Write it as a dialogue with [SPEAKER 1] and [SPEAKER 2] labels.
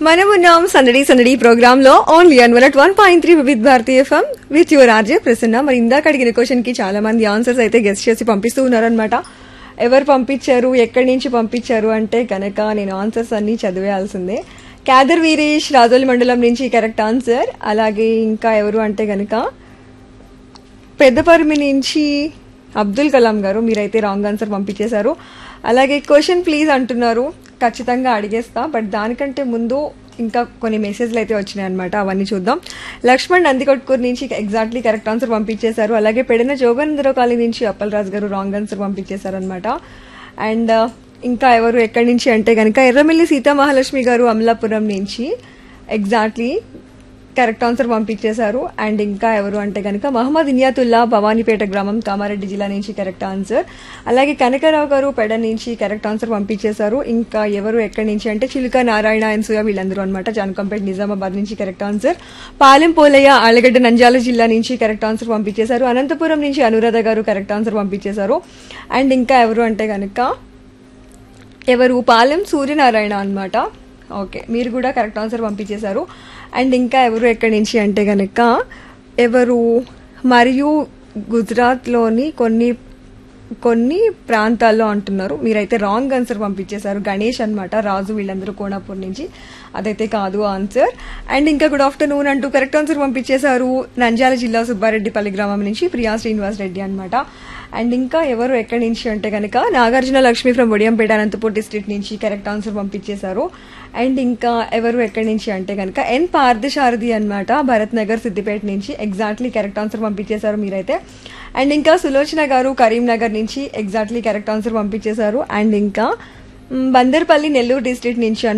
[SPEAKER 1] మనమున్నాం సందడి సందడి ప్రోగ్రామ్ లో only on one one point three Vividh Bharati FM with your RJ Prasanna మరి ఇందాక అడిగిన క్వశ్చన్ కి చాలా మంది ఆన్సర్స్ అయితే గెస్ట్ చేసి పంపిస్తూ ఉన్నారనమాట ఎవరు పంపించారు ఎక్కడి నుంచి పంపించారు అంటే కనుక నేను ఆన్సర్స్ అన్ని చదివేయాల్సిందే క్యాదర్ వీరేష్ రాజోలి మండలం నుంచి కరెక్ట్ ఆన్సర్ అలాగే ఇంకా ఎవరు అంటే కనుక పెద్దపరిమి నుంచి అబ్దుల్ కలాం గారు మీరైతే రాంగ్ ఆన్సర్ పంపించేశారు అలాగే క్వశ్చన్ ప్లీజ్ అంటున్నారు ఖచ్చితంగా అడిగేస్తా బట్ దానికంటే ముందు ఇంకా కొన్ని మెసేజ్లు అయితే వచ్చినాయి అనమాట అవన్నీ చూద్దాం లక్ష్మణ్ నందికొట్కూరు నుంచి ఎగ్జాక్ట్లీ కరెక్ట్ ఆన్సర్ పంపించేశారు అలాగే పెడిన జోగేంద్ర కాలనీ నుంచి అప్పలరాజు గారు రాంగ్ ఆన్సర్ పంపించేశారు అనమాట అండ్ ఇంకా ఎవరు ఎక్కడి నుంచి అంటే కనుక ఎర్రమిల్లి సీతా మహాలక్ష్మి గారు అమలాపురం నుంచి ఎగ్జాక్ట్లీ కరెక్ట్ ఆన్సర్ పంపించేశారు అండ్ ఇంకా ఎవరు అంటే కనుక మహమ్మద్ ఇనియాతుల్లా భవానీపేట గ్రామం కామారెడ్డి జిల్లా నుంచి కరెక్ట్ ఆన్సర్ అలాగే కనకరావు గారు పెడ నుంచి కరెక్ట్ ఆన్సర్ పంపించేశారు ఇంకా ఎవరు ఎక్కడి నుంచి అంటే చిలుక నారాయణ అండ్ సుయ వీళ్ళందరూ అనమాట జాన్కంపేట్ నిజామాబాద్ నుంచి కరెక్ట్ ఆన్సర్ పాలెం పోలయ్య ఆలగడ్డ నంజాల జిల్లా నుంచి కరెక్ట్ ఆన్సర్ పంపించేశారు అనంతపురం నుంచి అనురాధ గారు కరెక్ట్ ఆన్సర్ పంపించేశారు అండ్ ఇంకా ఎవరు అంటే కనుక ఎవరు పాలెం సూర్యనారాయణ అన్నమాట ఓకే మీరు కూడా కరెక్ట్ ఆన్సర్ పంపించేశారు అండ్ ఇంకా ఎవరు ఎక్కడి నుంచి అంటే కనుక ఎవరు మరియు గుజరాత్లోని కొన్ని కొన్ని ప్రాంతాల్లో అంటున్నారు మీరైతే రాంగ్ ఆన్సర్ పంపించేశారు గణేష్ అన్నమాట రాజు వీళ్ళందరూ కోనాపూర్ నుంచి అదైతే కాదు ఆన్సర్ అండ్ ఇంకా గుడ్ ఆఫ్టర్నూన్ అంటూ కరెక్ట్ ఆన్సర్ పంపించేశారు నంద్యాల జిల్లా సుబ్బారెడ్డిపల్లి గ్రామం నుంచి ప్రియా శ్రీనివాస్ రెడ్డి అన్నమాట అండ్ ఇంకా ఎవరు ఎక్కడి నుంచి అంటే కనుక నాగార్జున లక్ష్మి ఫ్రమ్ ఒడియంపేట అనంతపూర్ డిస్ట్రిక్ట్ నుంచి కరెక్ట్ ఆన్సర్ పంపించేశారు అండ్ ఇంకా ఎవరు ఎక్కడి నుంచి అంటే కనుక ఎన్ పార్థసారథి అనమాట భరత్ నగర్ సిద్దిపేట నుంచి ఎగ్జాక్ట్లీ కరెక్ట్ ఆన్సర్ పంపించేశారు మీరైతే అండ్ ఇంకా సులోచన గారు కరీంనగర్ నుంచి ఎగ్జాక్ట్లీ కరెక్ట్ ఆన్సర్ పంపించేశారు అండ్ ఇంకా మ్, బందర్పల్లి నెల్లూరు డిస్ట్రిక్ట్ నుంచి